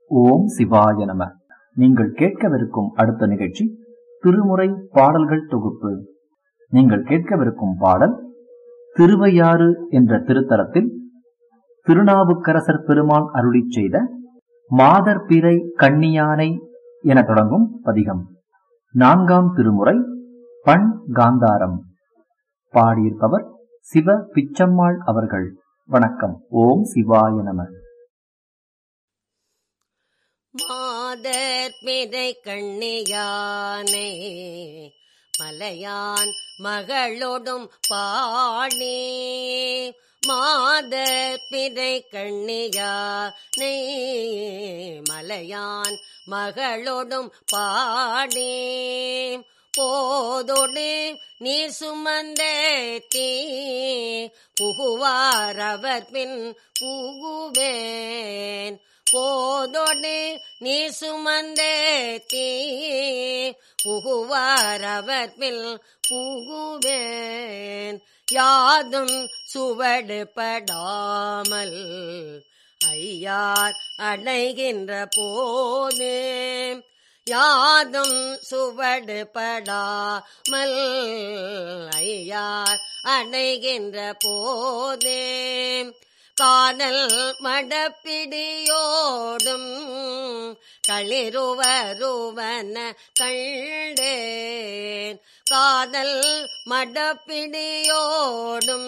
ஓம் சிவாய நம நீங்கள் கேட்கவிருக்கும் அடுத்த நிகழ்ச்சி திருமுறை பாடல்கள் தொகுப்பு நீங்கள் கேட்கவிருக்கும் பாடல் திருவையாறு என்ற திருத்தலத்தில் திருநாவுக்கரசர் பெருமான் அருளிச் செய்த மாதர் பிறை கண்ணியானை என தொடங்கும் பதிகம் நான்காம் திருமுறை பண் காந்தாரம் பாடியிருப்பவர் சிவ பிச்சம்மாள் அவர்கள் வணக்கம் ஓம் சிவாய நம மாதர் பிறை கண்ணியானே மலையான் மகளோடும் பாணி மாதர் பிறை கண்ணியானே மலையான் மகளோடும் பாணி போதோடு நீர் சுமந்தேத்தி புகுவார் அவர் பின் புகுவேன் போதோடு நீ சுமந்தேத்தி புகுவார் அவர் பில் புகுவேன் யாதும் சுவடுபடாமல் ஐயார் அடைகின்ற போது யாதும் சுவடுபடாமல் ஐயார் அடைகின்ற போது காதல் மடப்பிடியோடும் களிருவருவன கண்டேன் காதல் மடப்பிடியோடும்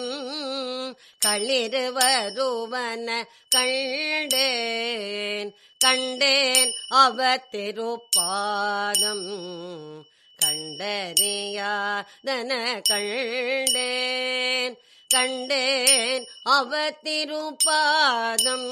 களிருவருவன கண்டேன் கண்டேன் அவ திருப்பாதம் கண்டறியாதன கண்டேன் கண்டேன் அவ திருப்பாதம்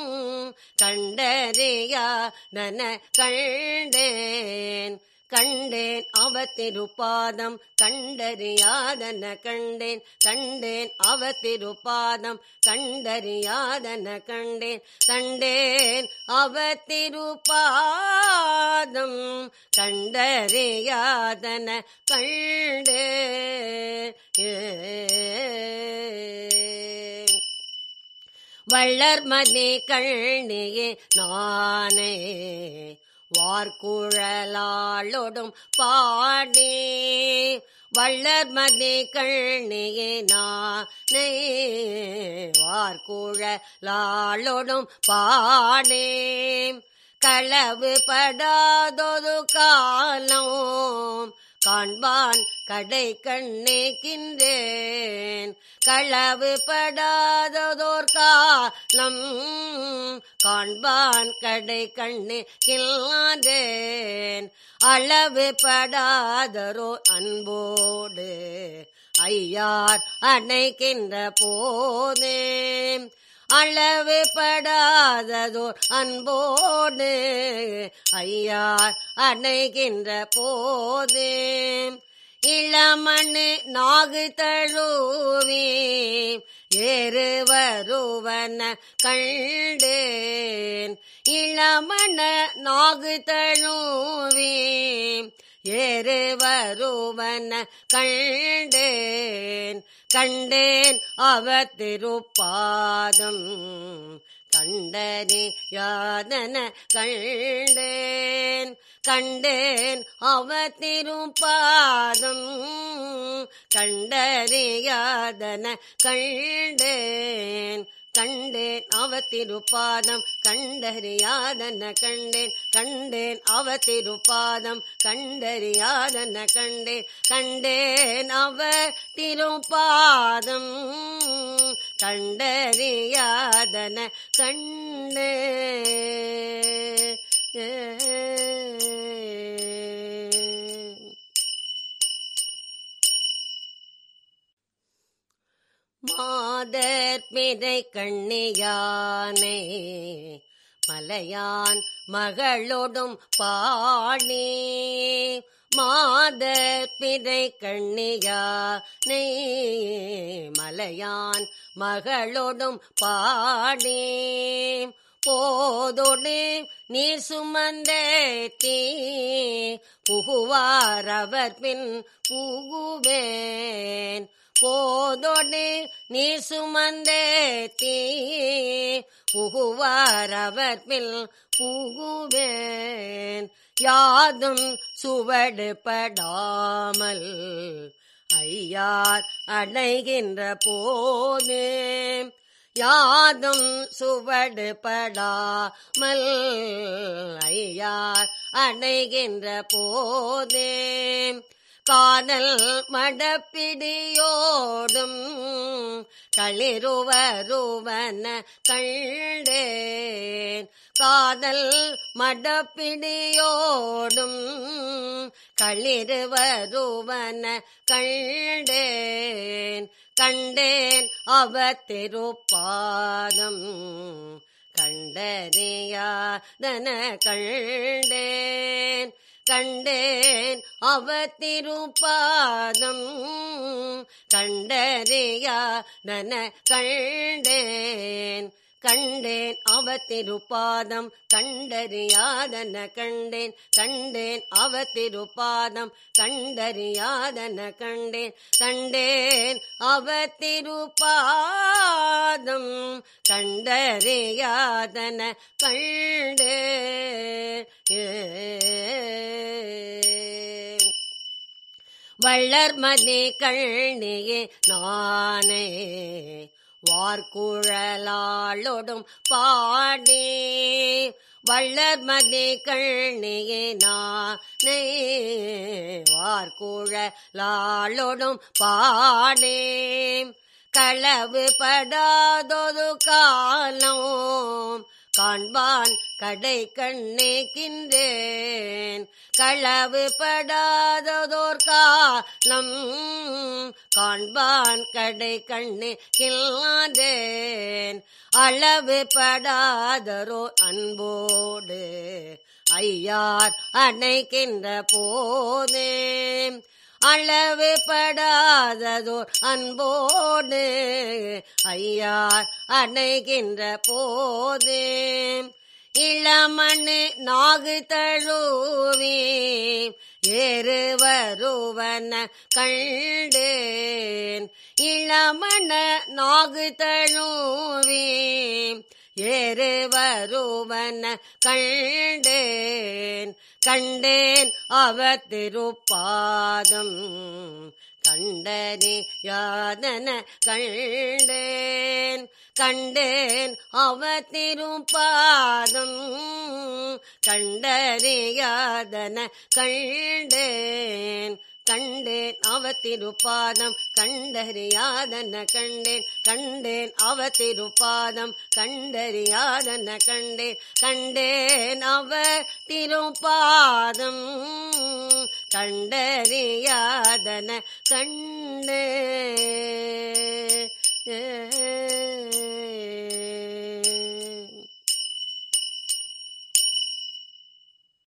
கண்டறியாதன கண்டேன் கண்டேன் அவ திருப்பாதம் கண்டறியாதன கண்டேன் கண்டேன் அவ திருப்பாதம் கண்டறியாதன கண்டேன் கண்டேன் அவ திருப்பாதம் கண்டறியாதன கண்டே வள்ளர்மதி கண்ணியே நானே வார்குழலாளோடும் பாடி வள்ளர்மதி கண்ணியே நானே வார்குழலாளோடும் பாடி களவு படாதொரு காலம் காண்பான் கடை கண்ணிக்கின்றேன் களவு படாததோர் காலம் காண்பான் கடை கண்ணு கில்லாதேன் அளவு படாதரோ அன்போடு ஐயார் அணைக்கின்ற போதே அளவு படாததோர் அன்போடு ஐயார் அணைகின்ற போது இளமண்ணு நாகு தழுவி ஏறு வருவன கண்டேன் இளமண நாகு தழுவி ஏறு வருவன கண்டேன் கண்டேன் அவ திருப்பாதம் கண்டனி யாதன கண்டேன் கண்டேன் அவ திருப்பாதம் கண்டறியாதன கண்டேன் கண்டேன் அவ திருப்பாதம் கண்டறியாதன கண்டேன் கண்டேன் அவ திருப்பாதம் கண்டறியாதன கண்டேன் கண்டேன் அவ திருப்பாதம் கண்டறியாதன கண்டே மாதர் பிறை கண்ணியானே மலையான் மகளோடும் பாணி மாதர் பிறை கண்ணியானே மலையான் மகளோடும் பாணி போதோடு நீர் சுமந்தேத்தி புகுவார் அவர் பின் புகுவேன் போதோடு நீ சுமந்தேத்தி புகுவார் அவர் பில் புகுவேன் யாதும் சுவடுபடாமல் ஐயார் அடைகின்ற போது யாதும் சுவடுபடாமல் ஐயார் அடைகின்ற போது காதல் மடப்பிடியோடும் களிருவருவன கண்டேன் காதல் மடப்பிடியோடும் களிருவருவன கண்டேன் கண்டேன் அவ திருப்பாதம் கண்டறியாதன கண்டேன் கண்டேன் அவ திருப்பாதம் கண்டறியாதன கண்டேன் கண்டேன் அவ திருப்பாதம் கண்டறியாதன கண்டேன் கண்டேன் அவ திருப்பாதம் கண்டறியாதன கண்டேன் கண்டேன் அவ திருப்பாதம் கண்டறியாதன கண்டே வள்ளர்மதி கண்ணியே நானே வார்குழலாளொடும் பாடி வள்ளர்மதி கண்ணியே நானே வார்குழலாளொடும் பாடே களவு படாதொரு காலம் காண்பான் கடை கண்ணேக்கின்றேன் களவு படாததோர் காலம் காண்பான் கடை கண்ணே கில்லாதேன் அளவு படாதரோ அன்போடு ஐயார் அணைக்கின்ற போதே அளவு படாததோர் அன்போடு ஐயார் அணைகின்ற போது இளமண்ணு நாகு தழுவி ஏறு வருவன கண்டேன் இளமண நாகு தழுவி ஏறு வருவன கண்டேன் கண்டேன் அவ திருப்பாதம் கண்டனி யாதன கண்டேன் கண்டேன் அவ திருப்பாதம் கண்டறியாதன கண்டேன் கண்டேன் அவ திருப்பாதம் கண்டறியாதன கண்டேன் கண்டேன் அவ திருப்பாதம் கண்டறியாதன கண்டேன் கண்டேன் அவ திருப்பாதம் கண்டறியாதன கண்டே